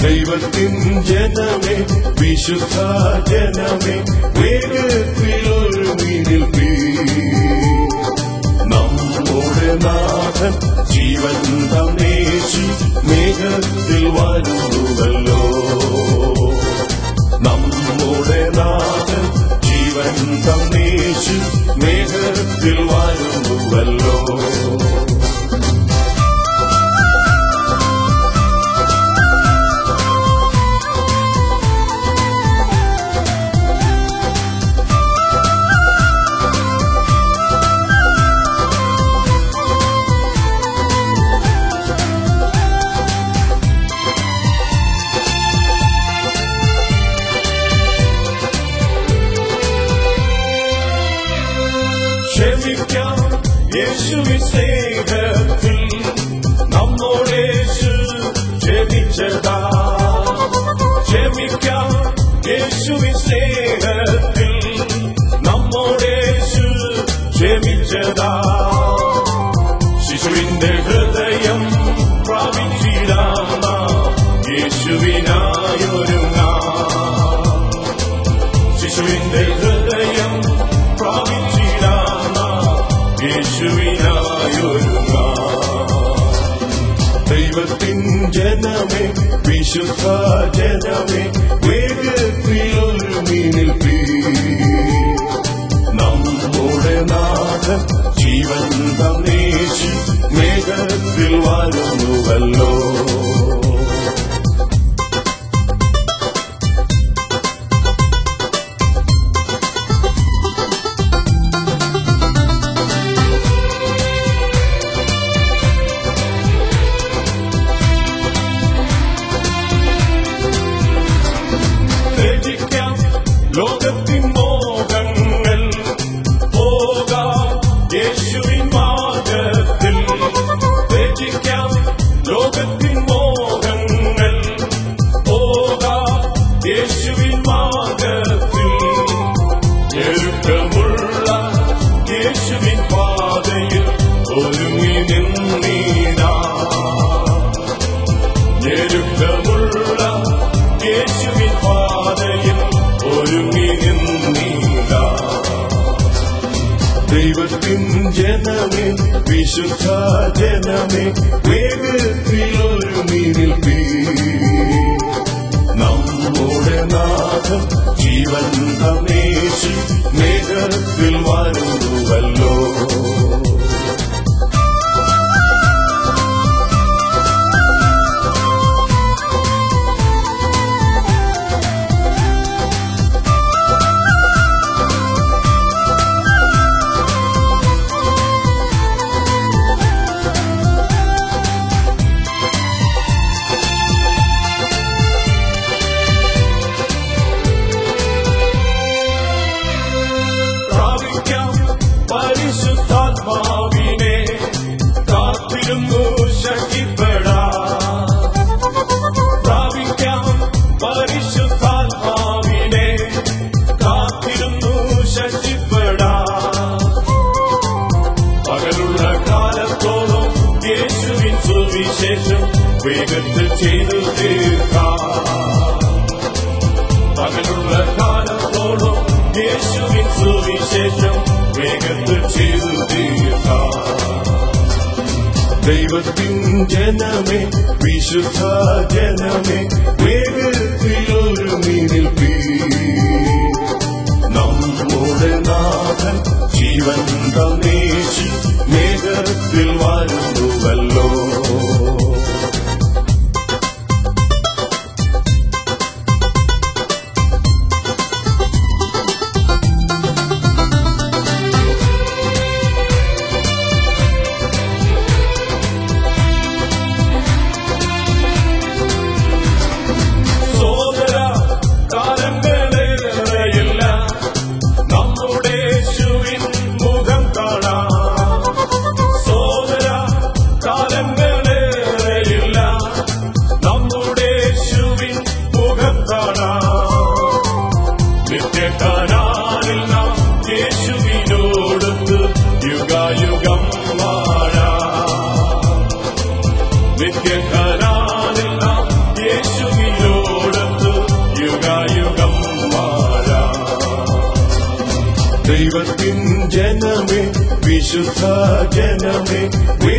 ദൈവത്തിൻ ജനമേ വിശുദ്ധ ജനമേ വേഗത്തിലൊരു മീനിൽ പീ നമ്മുടെ നാഥൻ ജീവൻ തന്നേശു മേഘത്തിൽ വരുന്നുവല്ലോ നമ്മുടെ നാഥൻ ജീവൻ തന്നേശു മേഘത്തിൽ വരുന്നുവല്ലോ ക്ഷമിക്കാം യേശുവിൻ സ്നേഹത്തിൽ നമ്മോടേശു ക്ഷമിച്ചതാ ക്ഷമിക്കാം യേശുവിൻ സ്നേഹത്തിൽ നമ്മോടേശു ക്ഷമിച്ചതാ ശിശുവിന്റെ ഹൃദയം പ്രാപിച്ചിടാമ യേശുവിനായൊരുങ്ങാം ശിശുവിന്റെ ഹൃദയം പ്രാപിച്ചിടാമ യേശുവിനായൊരുങ്ങ ദൈവത്തിൻ ജനമേ വിശുദ്ധ ജനമേ വേഗത്തിലൊരു മീനിൽ പീ നമ്മുടെ നാഥൻ ജീവൻ തന്നേശു മേഘത്തിൽ വരുന്നുവല്ലോ ത്യജിക്കാം ലോകത്തിൻ മോഹങ്ങൾ പോകാം യേശുവിൻ മാർഗത്തിൽ ത്യജിക്കാം ലോകത്തിൻ മോഹങ്ങൾ പോകാം യേശുവിൻ മാർഗത്തിൽ ഞെരുക്കമുള്ള യേശുവിൻ പാതയിൽ ഒരുങ്ങി നിന്നീടാ ഞെരുക്കമുള്ള യേശുവിൻ പാതയിൽ ഒരുങ്ങി നിന്നീട ദൈവത്തിൻ ജനമേ വിശുദ്ധ ജനമേ വേഗത്തിലൊരു മീനിൽ പീ നമ്മുടെ നാഥൻ ജീവൻ തന്നേശു മേഘത്തിൽ വരുന്നുവല്ലോ പ്രാപിക്കാം പരിശുദ്ധാത്മാവിനെ കാത്തിരുന്നു ശക്തിപ്പെടാം പ്രാപിക്കാം പരിശുദ്ധാത്മാവിനെ കാത്തിരുന്നു ശക്തിപ്പെടാം പകലുള്ള കാലത്തോളം യേശുവിൻ സുവിശേഷം വേഗത്തിൽ ചെയ്തു തീർക്കാം പകലുള്ള കാലത്തോളം യേശുവിൻ സുവിശേഷം വേഗത്തിൽ ചെയ്തു തീർക്കാം ദൈവത്തിൻ ജനമേ വിശുദ്ധ ജനമേ വേഗത്തിലൊരു മീനിൽ പീ നമ്മുടെ നാഥൻ ജീവൻ തന്നേശു മേഘത്തിൽ വരുന്നുവല്ലോ സോദര കാലങ്ങളേറെയില്ല നമ്മുടെ യേശുവിൻ മുഖം കാണാം സോദര കാലങ്ങളേറെയില്ല വിശുദ്ധ ജനമേ